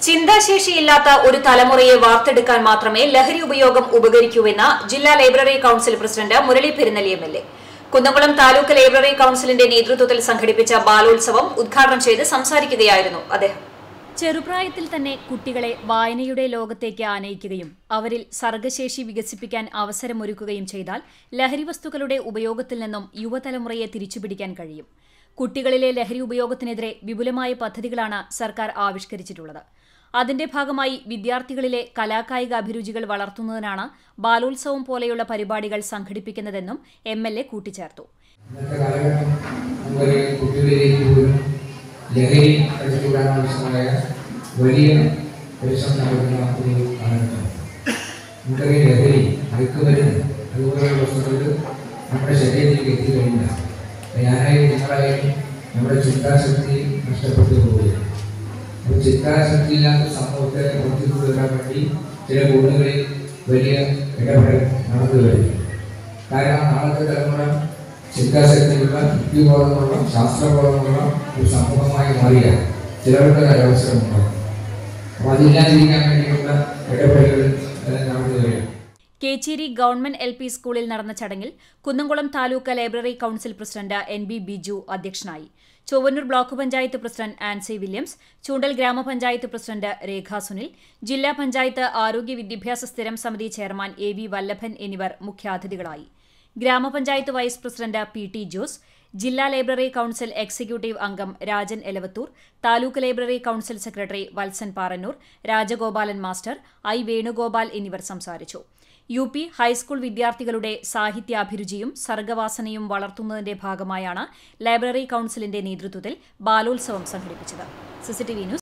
ചിന്താശേഷിയില്ലാത്ത ഒരു തലമുറയെ വാർത്തെടുക്കാൻ മാത്രമേ ലഹരി ഉപയോഗം ഉപകരിക്കൂവെന്ന് ജില്ലാ library council president Murali Perunnali M L A Kunnamkulam taluk library കൌൺസിലിന്റെ നേതൃത്വത്തിൽ സംഘടിപ്പിച്ച ബാലോത്സവം ഉദ്ഘാടനം ചെയ്ത് സംസാരിക്കുകയായിരുന്നു അദ്ദേഹം ചെറുപ്രായത്തിൽ തന്നെ കുട്ടികളെ വായനയുടെ ലോകത്തേക്ക് ആനയിക്കുകയും അവരിൽ സർഗശേഷി വികസിപ്പിക്കാൻ അവസരമൊരുക്കുകയും ചെയ്താൽ ലഹരി വസ്തുക്കളുടെ ഉപയോഗത്തിൽ നിന്നും യുവതലമുറയെ തിരിച്ചുപിടിക്കാൻ കഴിയും കുട്ടികളിലെ ലഹരി ഉപയോഗത്തിനെതിരെ വിപുലമായ പദ്ധതികളാണ് സർക്കാർ ആവിഷ്കരിച്ചിട്ടുള്ളത് അതിന്റെ ഭാഗമായി വിദ്യാർത്ഥികളിലെ കലാകായിക അഭിരുചികൾ വളർത്തുന്നതിനാണ് ബാലോത്സവം പോലെയുള്ള പരിപാടികൾ സംഘടിപ്പിക്കുന്നതെന്നും എം എൽ എ കൂട്ടിച്ചേർത്തു ഇന്നത്തെ കാലഘട്ടം നമുക്കറിയാം കുട്ടികളിലേക്ക് പോലും ലഹരി കടത്തിവിടാൻ ആവശ്യമായ വലിയ പരിശ്രമം നടക്കുന്ന ഒരു കാലഘട്ടം നമുക്കറിയാം ലഹരി മയക്കുമരുന്ന് അതുപോലെയുള്ള വസ്തുക്കൾ നമ്മുടെ ശരീരത്തിലേക്ക് എത്തിക്കഴിഞ്ഞാൽ ഞാനായും നിങ്ങളായും നമ്മുടെ ചിന്താശക്തി നഷ്ടപ്പെട്ടു പോവുകയാണ് അപ്പോൾ ചിന്താശക്തി ഇല്ലാത്ത സമൂഹത്തെ പുറത്തുകൊണ്ടുവരാൻ വേണ്ടി ചില കോണുകളിൽ വലിയ ഇടപെടൽ നടന്നു വരുന്നു കാരണം നാളത്തെ തലമുറ ചിന്താശക്തിയുള്ള യുക്തിബോധമുള്ള ശാസ്ത്രബോധമുള്ള ഒരു സമൂഹമായി മാറിയ ചിലരുടെ ഒരവസരമുണ്ടാകും അപ്പോൾ അതില്ലാതിരിക്കാൻ വേണ്ടിയുള്ള ഇടപെടലുകൾ ഏഹ്, നടന്നു വരികയാണ് കേച്ചേരി ഗവൺമെന്റ് എൽ പി സ്കൂളിൽ നടന്ന ചടങ്ങിൽ Kunnamkulam taluk library council president N B Biju അധ്യക്ഷനായി Chowannur block panchayat president Ancy Williams Choondal grama panchayat president രേഖ സുനിൽ ജില്ലാ പഞ്ചായത്ത് ആരോഗ്യ വിദ്യാഭ്യാസ സ്ഥിരം സമിതി ചെയർമാൻ എ വി വല്ലഭൻ എന്നിവർ മുഖ്യാതിഥികളായി grama panchayat vice president P T Jose ജില്ലാ ലൈബ്രറി കൌൺസിൽ എക്സിക്യൂട്ടീവ് അംഗം Rajan Elavathur taluk library council secretary Valsan Parannur Rajagopalan master I Venugopal എന്നിവർ സംസാരിച്ചു യു പി ഹൈസ്കൂൾ വിദ്യാർത്ഥികളുടെ സാഹിത്യാഭിരുചിയും സർഗവാസനയും വളർത്തുന്നതിന്റെ ഭാഗമായാണ് ലൈബ്രറി കൌൺസിലിന്റെ നേതൃത്വത്തിൽ ബാലോത്സവം സംഘടിപ്പിച്ചത് സിസിടിവി ന്യൂസ്